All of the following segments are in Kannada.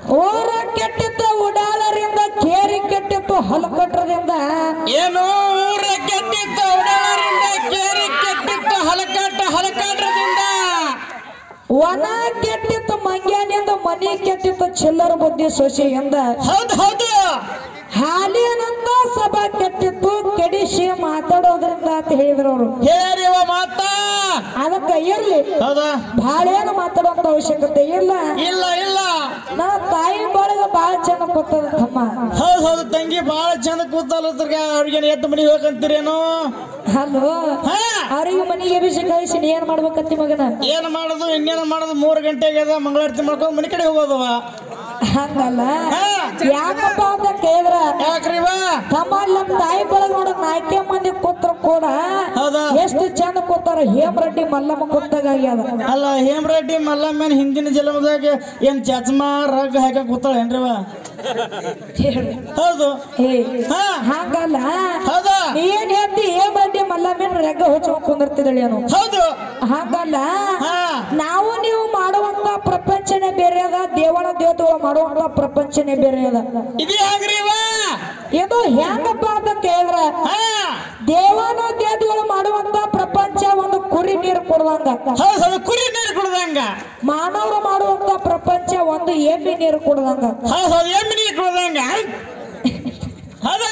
ಊರ ಕೆಟ್ಟಿತ್ತು ಉಡಾಳರಿಂದ ಕೇರಿ ಕೆಟ್ಟಿತ್ತು ಹಲಕಟ್ರದಿಂದ ಏನು ಊರ ಕೆಟ್ಟಿತ್ತು ಉಡಾಳರಿಂದ ಕೇರಿ ಕೆಟ್ಟಿತ್ತು ಹಲಕಟ್ಟ ಹಲಕಟ್ರದಿಂದ ವನ ಕೆಟ್ಟಿತ್ತು ಮಂಗ್ಯಾನಿಂದ ಮನಿ ಕೆಟ್ಟಿತ್ತು ಚಿಲ್ಲರ ಬುದ್ಧಿ ಸೊಸೆಯಿಂದ ಹೌದು ಹೌದು ಹಾಲಿನಂತ ಸಭಾ ಕೆಟ್ಟಿತ್ತು ಕೆಡಿಸಿ ಮಾತಾಡೋದ್ರಿಂದ ಅಂತ ಹೇಳಿದ್ರು ಅವರು ಹೇಳಿವ ಮಾತ ಅದಕ್ಕ ಇರ್ಲಿ ಹೌದಾ ಭಾಳೇನು ಮಾತಾಡುವಂತ ಅವಶ್ಯಕತೆ ಇಲ್ಲ ಇಲ್ಲ ಇಲ್ಲ ನನ್ನ ತಾಯಿ ಬಳಗ ಬಾಳ ಚಂದ ಗೊತ್ತದ ತಮ್ಮ ಹೌದು ಹೌದು ತಂಗಿ ಬಾಳ ಚಂದ ಕೂತಲ್ರಿ ಅವ್ರಿಗೆ ಎದ್ದು ಮನೆಗೆ ಹೋಗಂತೀರೇನು ಹಲೋ ಹಾ ಅವ್ರಿಗೆ ಮನೆಗೆ ಬಿಸಿ ಕಳಿಸಿ ನೀ ಏನ್ ಮಾಡ್ಬೇಕಂತಿ ಮಗನ ಏನ್ ಮಾಡೋದು ಇನ್ನೇನು ಮಾಡೋದು ಮೂರು ಗಂಟೆಗೆ ಅದ ಮಂಗಳಾರತಿ ಮಾಡ್ಕೊಂಡು ಮನೆ ಕಡೆ ಹೋಗೋದವ ಹಂಗಲ್ಲ ಹಾ ಯಾಕಪ್ಪ ಅಂತ ಕೇಳಿದ್ರ ಯಾಕ್ರಿವ ತಮ್ಮ ನಮ್ಮ ತಾಯಿ ಬಳಗ ನೋಡ ನಾಲ್ಕೇ ಮಂದಿ ಕೂತ್ರ ಕೂಡ ಹೌದಾ ಎಷ್ಟು ಚಂದ ಕೂತಾರ ಹೇಮರೆಡ್ಡಿ ಮಲ್ಲಮ್ಮ ಕೂತಾಗ ಆಗ್ಯದ ಅಲ್ಲ ಹೇಮರೆಡ್ಡಿ ಮಲ್ಲಮ್ಮನ ಹಿಂದಿನ ಜನ್ಮದಾಗ ಏನ್ ಚಚ್ಮಾ ರಗ್ ಹಾಕ ಕೂತಾಳ ಏನ್ರಿವ ಹೇಳು. ಹೌದು ಏ ಹಾ ಹಂಗಲ್ಲ ಹೌದಾ ಏನ್ ಹೇಳ್ತಿ ಹೇಮರೆಡ್ಡಿ ಮಲ್ಲಮ್ಮನ ರೆಗ್ಗ ಹೊಚ್ಕೊಂಡ್ ಕುಂದಿರ್ತಿದಳೇನು ಹೌದು ಹಂಗಲ್ಲ ಹಾ ನಾವು ನೀವು ಮಾಡುವಂತ ಪ್ರಪಂಚನೇ ಬೇರೆ ಅದ ದೇವನ ದೇವತೆಗಳು ಮಾಡುವಂತ ಪ್ರಪಂಚನೇ ಬೇರೆ ಅದ ಇದು ಹೆಂಗ್ರಿವ ಇದು ಹೆಂಗಪ್ಪ ಅಂತ ಕೇಳಿದ್ರ ಹಾ ದೇವನ ದೇವತೆಗಳು ಮಾಡುವಂತ ಪ್ರಪಂಚ ಒಂದು ಕುರಿ ನೀರು ಕೊಡುವಂಗ ಹೌದು ಹೌದು ಕುರಿ ನೀರು ಕುಡ್ದಂಗ ಮಾನವರು ಮಾಡುವಂತ ಪ್ರಪಂಚ ಒಂದು ಎಮ್ಮೆ ನೀರು ಕೊಡುವಂಗ ಹೌದು ಹೌದು ಎಮ್ಮೆ ನೀರು ಕುಡ್ದಂಗ ಹೌದಾ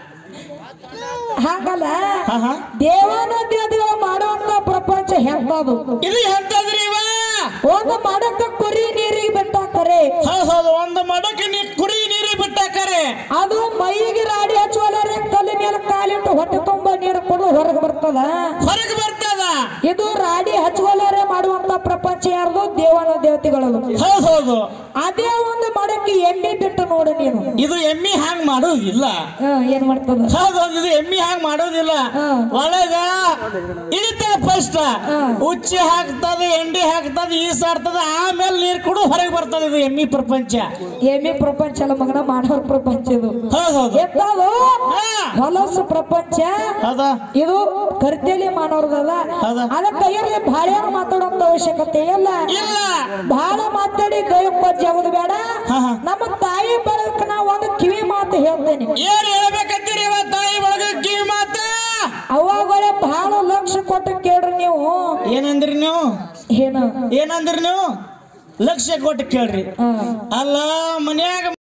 ಹಾಗಲ್ಲ ಹಾ ಹಾ ದೇವನ ದೇವತೆಗಳು ಮಾಡುವಂತ ಪ್ರಪಂಚ ಹೆಂಗದು ಇದು ಎಂತದ್ರಿ ಇವ ಒಂದು ಮಾಡಕ್ಕ ಕುರಿ ನೀರಿಗೆ ಬಿಟ್ಟಾಕರೆ ಹೌದು ಹೌದು ಒಂದು ಮಡಕ್ಕೆ ನೀ ಕುರಿ ನೀರಿಗೆ ಬಿಟ್ಟಾಕರೆ ಅದು ಮೈಗೆ ರಾಡಿ ಹಚ್ಚುವಲ್ಲರೆ ತಲೆ ಮೇಲೆ ಕಾಲಿಟ್ಟು ಹೊಟ್ಟೆ ತುಂಬ ನೀರು ಕೊಡು ಹೊರಗೆ ಬರ್ತದ ಹೊರಗೆ ಬರ್ತದ ಇದು ರಾಡಿ ಹಚ್ಚುವಲ್ಲರೆ ಮಾಡುವಂತ ಪ್ರಪಂಚ ಯಾರ್ದು ದೇವನ ದೇವತೆಗಳದು ಹೌದು ಹೌದು ಅದೇ ಒಂದು ಮಾಡಕ್ಕೆ ಎಮ್ಮೆ ಬಿಟ್ಟು ನೋಡು ನೀನು ಇದು ಎಮ್ಮಿ ಹ್ಯಾಂಗ್ ಮಾಡೋದಿಲ್ಲ ಹ, ಏನ್ ಮಾಡ್ತದ ಹೌದು ಹೌದು, ಇದು ಎಮ್ಮಿ ಹ್ಯಾಂಗ್ ಮಾಡೋದಿಲ್ಲ ಹಾ. ಒಳಗ ಇಳಿತದ ಫಸ್ಟ್ ಹಾ. ಉಚ್ಚಿ ಹಾಕ್ತದ ಎಂಡಿ ಹಾಕ್ತದ ಈಸಾಡ್ತದ ಆಮೇಲೆ ನೀರ್ ಕುಡು ಹೊರಗೆ ಬರ್ತದ ಇದು ಎಮ್ಮಿ ಪ್ರಪಂಚ ಎಮ್ಮೆ ಪ್ರಪಂಚ ಅಲ್ಲ ಮಗನ ಮಾನವ ಪ್ರಪಂಚ ಇದು ಹೌದು ಹೌದು ಎಂತದು ಹಾ. ಹೊಲಸು ಪ್ರಪಂಚ ಹೌದಾ ಇದು ಕರ್ತೇಲಿ ಮಾನವ್ರದಲ್ಲ ಹೌದಾ? ಅದಕ್ಕೆ ಇರ್ಲಿ ಭಾಳ ಮಾತಾಡುವಂತ ಅವಶ್ಯಕತೆ ಇಲ್ಲ ಇಲ್ಲ ಬಹಳ ಮಾತಾಡಿ ಗಯಪ್ಪ ಜಗದು ಬೇಡ ಹಾ, ಹಾ. ನಮ್ಮ ತಾಯಿ ಬಳಕ ನಾ ಒಂದು ಕಿವಿ ಮಾತು ಹೇಳ್ತೇನೆ ಏನ್ ಹೇಳ್ಬೇಕಂತೀರಿ ಇವ ತಾಯಿ ಒಳಗ ಕಿವಿ ಮಾತ ಅವಾಗಲೇ ಬಹಳ ಲಕ್ಷ ಕೊಟ್ಟು ಕೇಳ್ರಿ ನೀವು ಏನಂದ್ರಿ ನೀವು ಏನು ಏನಂದ್ರಿ ನೀವು ಲಕ್ಷ ಕೊಟ್ಟು ಕೇಳ್ರಿ ಹಾ. ಅಲ್ಲ ಮನ್ಯಾಗ